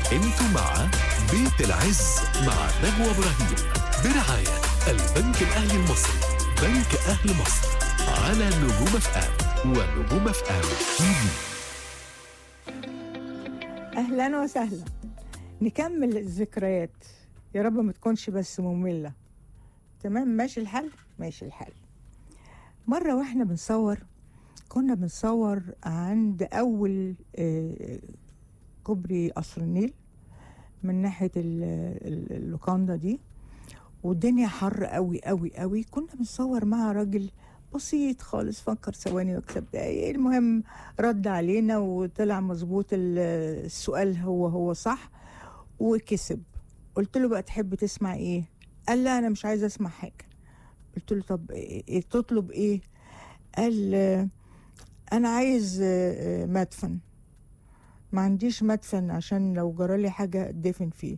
انتم مع بيت العز مع نجوى ابراهيم برعاية البنك الاهلي المصري بنك اهل مصر على نجوم اف ام ونجوم اف ام تي في اهلا وسهلا نكمل الذكريات يا رب ما تكونش بس مملة تمام ماشي الحل ماشي الحل مرة واحنا بنصور كنا بنصور عند أول آه، كوبري قصر النيل من ناحية ال- ال- اللوكاندا دي والدنيا حر قوي قوي قوي كنا بنصور مع راجل بسيط خالص فكر ثواني واكسب دقايق المهم رد علينا وطلع مظبوط ال- السؤال هو هو صح وكسب قلت له بقى تحب تسمع ايه قال لا انا مش عايز اسمع حاجه قلت له طب إيه إيه تطلب ايه قال آه، انا عايز آه، آه، مدفن ما عنديش مدفن عشان لو جرالي حاجه اتدفن فيه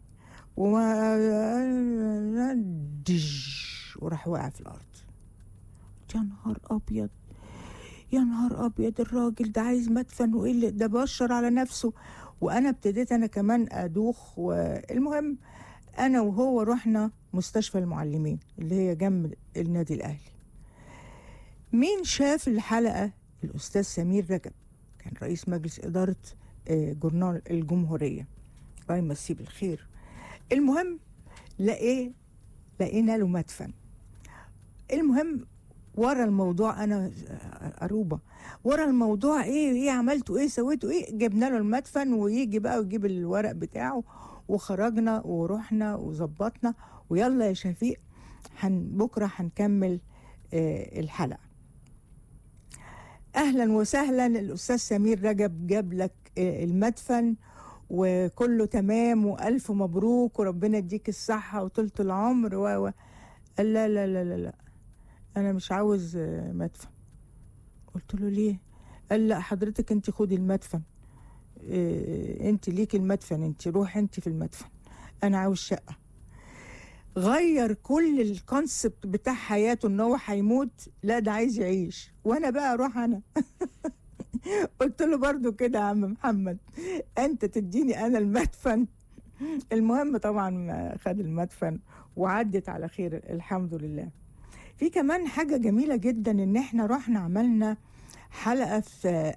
وما دج وراح واقع في الارض قلت يا نهار ابيض يا نهار ابيض الراجل ده عايز مدفن وايه اللي ده بشر على نفسه وانا ابتديت انا كمان ادوخ والمهم انا وهو رحنا مستشفى المعلمين اللي هي جنب النادي الاهلي مين شاف الحلقه الاستاذ سمير رجب كان رئيس مجلس اداره آه، جورنال الجمهوريه الله يمسيه بالخير المهم لقيه لقينا له مدفن المهم ورا الموضوع انا قروبه ورا الموضوع ايه ايه عملتوا ايه سويتوا ايه جبنا له المدفن ويجي بقى ويجيب الورق بتاعه وخرجنا ورحنا وظبطنا ويلا يا شفيق هن بكره هنكمل آه الحلقه اهلا وسهلا الاستاذ سمير رجب جاب لك آه المدفن وكله تمام والف مبروك وربنا يديك الصحه وطولة العمر و و- قال لا لا لا لا لا انا مش عاوز آه، مدفن قلت له ليه قال لا حضرتك انت خدي المدفن إيه انت ليك المدفن انت روح انت في المدفن انا عاوز شقه غير كل الكونسبت بتاع حياته ان هو هيموت لا ده عايز يعيش وانا بقى اروح انا قلت له برضو كده يا عم محمد انت تديني انا المدفن المهم طبعا ما خد المدفن وعدت على خير الحمد لله في كمان حاجة جميلة جدا ان احنا رحنا عملنا حلقة في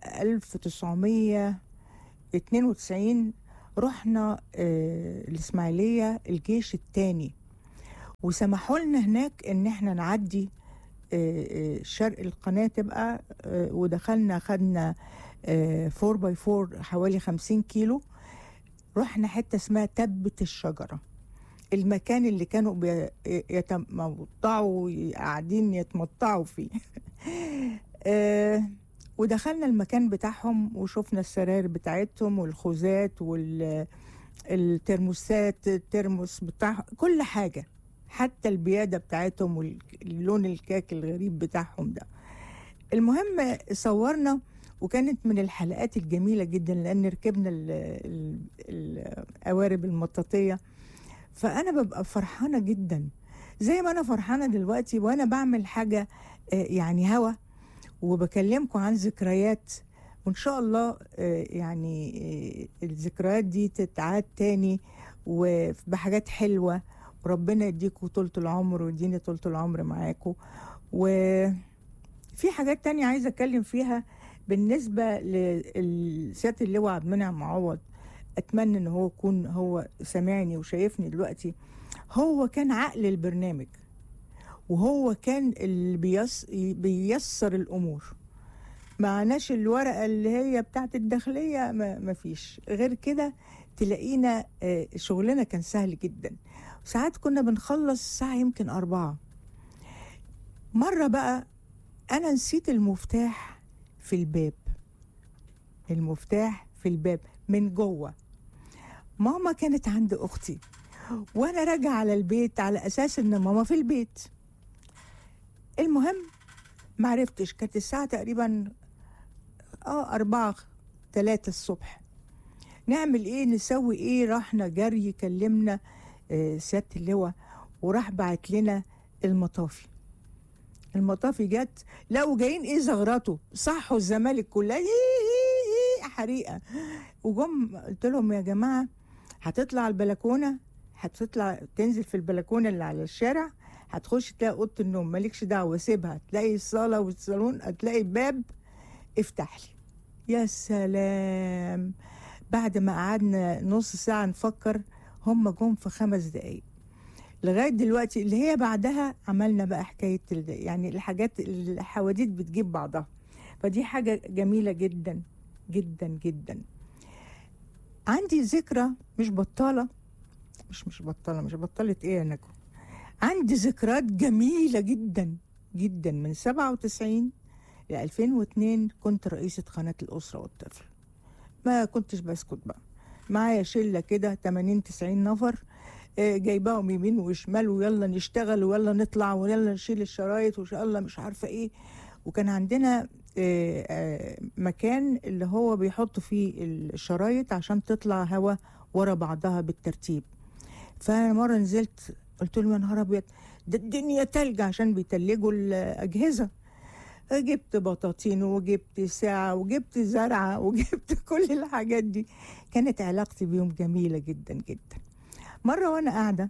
1992 رحنا آه، الإسماعيلية الجيش الثاني وسمحوا لنا هناك ان احنا نعدي آه، آه، شرق القناة تبقى آه، ودخلنا خدنا 4 باي 4 حوالي 50 كيلو رحنا حتة اسمها تبة الشجرة المكان اللي كانوا بي- يتمطعوا قاعدين يتمطعوا فيه آه، ودخلنا المكان بتاعهم وشفنا السراير بتاعتهم والخوذات والترموسات الترمس بتاع كل حاجة حتى البيادة بتاعتهم واللون الكاك الغريب بتاعهم ده المهم صورنا وكانت من الحلقات الجميلة جدا لأن ركبنا ال- ال- القوارب المطاطية فأنا ببقى فرحانة جدا زي ما أنا فرحانة دلوقتي وأنا بعمل حاجة آه، يعني هوا وبكلمكم عن ذكريات وإن شاء الله آه، يعني آه، الذكريات دي تتعاد تاني وبحاجات حلوة وربنا يديكم طولة العمر ويديني طولة العمر معاكم وفي حاجات تانية عايزة أتكلم فيها بالنسبة لسيادة اللواء عبد المنعم معوض أتمنى إن هو يكون هو سامعني وشايفني دلوقتي هو كان عقل البرنامج وهو كان اللي بيس بيسر الأمور معناش الورقة اللي هي بتاعت الداخلية ما ما فيش غير كده تلاقينا آه، شغلنا كان سهل جدا ساعات كنا بنخلص الساعة يمكن أربعة مرة بقى أنا نسيت المفتاح في الباب المفتاح في الباب من جوه ماما كانت عند أختي وأنا راجعة على البيت على أساس إن ماما في البيت المهم معرفتش كانت الساعة تقريبا اه أربعة تلاتة الصبح نعمل ايه نسوي ايه رحنا جري كلمنا آه، سيادة اللواء وراح بعت لنا المطافي المطافي جت لقوا جايين ايه زغرته صحوا الزمالك كلها إيه إيه إيه حريقه وجم قلت لهم يا جماعه هتطلع البلكونه هتطلع تنزل في البلكونه اللي على الشارع هتخش تلاقي اوضه النوم مالكش دعوه سيبها تلاقي الصاله والصالون هتلاقي باب افتح لي يا سلام بعد ما قعدنا نص ساعه نفكر هم جم في خمس دقايق لغايه دلوقتي اللي هي بعدها عملنا بقى حكايه ال- يعني الحاجات الحواديت بتجيب بعضها فدي حاجه جميله جدا جدا جدا عندي ذكرى مش بطاله مش مش بطاله مش بطلت ايه يا نجوى عندي ذكريات جميله جدا جدا من 97 ل 2002 كنت رئيسة قناة الأسرة والطفل ما كنتش بسكت بقى معايا شلة كده 80 90 نفر آه، جايباهم يمين وشمال ويلا نشتغل ويلا نطلع ويلا نشيل الشرايط وان شاء الله مش عارفة ايه وكان عندنا آه، آه، مكان اللي هو بيحطوا فيه الشرايط عشان تطلع هوا ورا بعضها بالترتيب فانا مره نزلت قلت لهم يا نهار ابيض ده الدنيا تلج عشان بيتلجوا الاجهزه جبت بطاطين وجبت ساعة وجبت زرعة وجبت كل الحاجات دي كانت علاقتي بيهم جميلة جدا جدا مرة وأنا قاعدة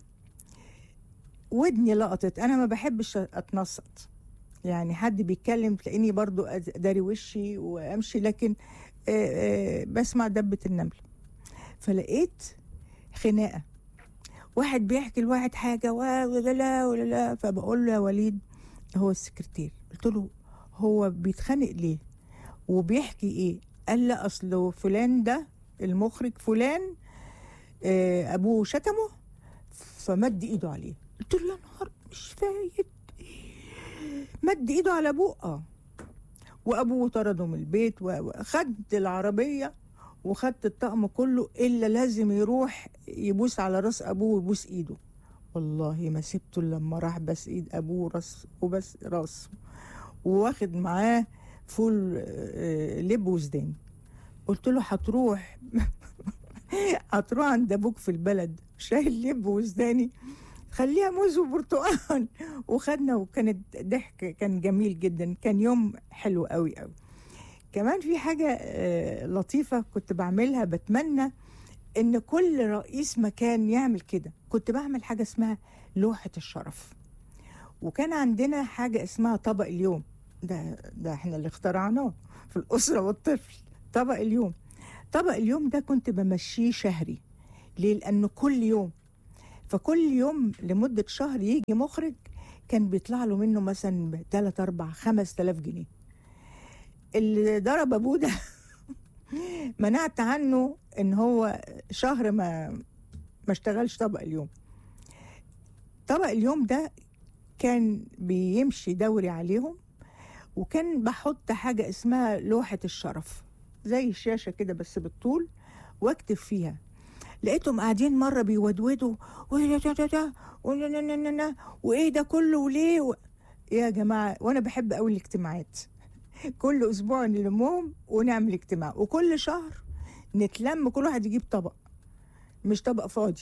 ودني لقطت أنا ما بحبش أتنصت يعني حد بيتكلم تلاقيني برضو أد- داري وشي وأمشي لكن آه، آه، بسمع دبة النمل فلقيت خناقة واحد بيحكي لواحد حاجة و- ولا لا ولا لا فبقول له يا وليد هو السكرتير قلت له هو بيتخانق ليه وبيحكي ايه قال لا اصله فلان ده المخرج فلان آه، ابوه شتمه فمد ايده عليه قلت له يا نهار مش فايت مد ايده على ابوه اه وابوه طرده من البيت و- وخدت العربيه وخدت الطقم كله الا لازم يروح يبوس على راس ابوه ويبوس ايده والله ما سبته إلا لما راح بس ايد ابوه راس وبس راسه واخد معاه فول آه، لب وزدان قلت له هتروح هتروح عند ابوك في البلد شايل لب وزداني خليها موز وبرتقال وخدنا وكانت ضحك كان جميل جدا كان يوم حلو قوي قوي كمان في حاجة آه، لطيفة كنت بعملها بتمنى ان كل رئيس مكان يعمل كده كنت بعمل حاجة اسمها لوحة الشرف وكان عندنا حاجة اسمها طبق اليوم ده ده احنا اللي اخترعناه في الأسرة والطفل طبق اليوم طبق اليوم ده كنت بمشيه شهري ليه؟ لأنه كل يوم فكل يوم لمدة شهر يجي مخرج كان بيطلع له منه مثلا 3 4 5000 جنيه اللي ضرب ابوه ده منعت عنه ان هو شهر ما ما اشتغلش طبق اليوم طبق اليوم ده كان بيمشي دوري عليهم وكان بحط حاجة اسمها لوحة الشرف زي الشاشة كده بس بالطول واكتب فيها لقيتهم قاعدين مرة بيودودوا وإيه ده ده ده ونا- نا- نا- نا- نا، وايه ده كله وليه و... يا جماعة وانا بحب قوي الاجتماعات كل اسبوع نلمهم ونعمل اجتماع وكل شهر نتلم كل واحد يجيب طبق مش طبق فاضي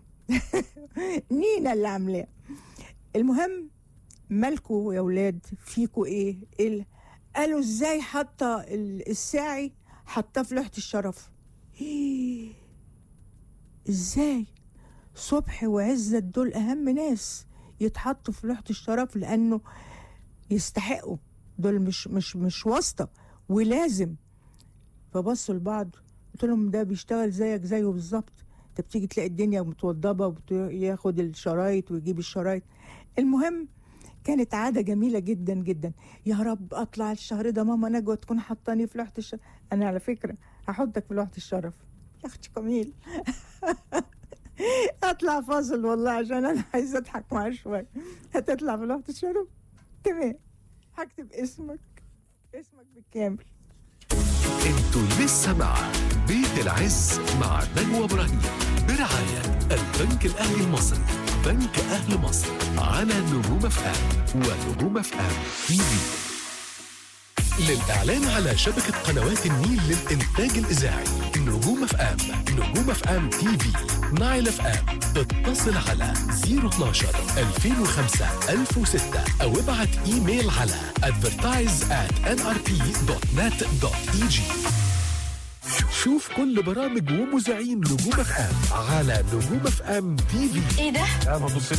نينا اللي عاملاه المهم مالكوا يا ولاد فيكوا ايه ايه ال- قالوا ازاي حاطه ال- الساعي حاطاه في لوحه الشرف إيه؟ ازاي صبحي وعزت دول اهم ناس يتحطوا في لوحه الشرف لانه يستحقوا دول مش مش مش واسطه ولازم فبصوا لبعض قلت لهم ده بيشتغل زيك زيه بالظبط انت بتيجي تلاقي الدنيا متوضبه وياخد الشرايط ويجيب الشرايط المهم كانت عادة جميلة جدا جدا يا رب أطلع الشهر ده ماما نجوى تكون حطاني في لوحة الشرف أنا على فكرة هحطك في لوحة الشرف يا أختي جميل أطلع فاصل والله عشان أنا عايزة أضحك معاه شوية هتطلع في لوحة الشرف تمام هكتب اسمك اسمك بالكامل انتوا لسه مع بيت العز مع نجوى ابراهيم برعاية البنك الأهلي المصري بنك أهل مصر على نجوم اف ام ونجوم اف ام تي في للإعلان على شبكة قنوات النيل للإنتاج الإذاعي نجوم اف ام نجوم اف ام تي في نايل اف ام اتصل على 012 2005 1006 أو ابعت إيميل على advertise at nrp.net.eg شوف كل برامج ومذيعين نجوم اف ام على نجوم اف ام تي في ايه ده؟ لا ما تبص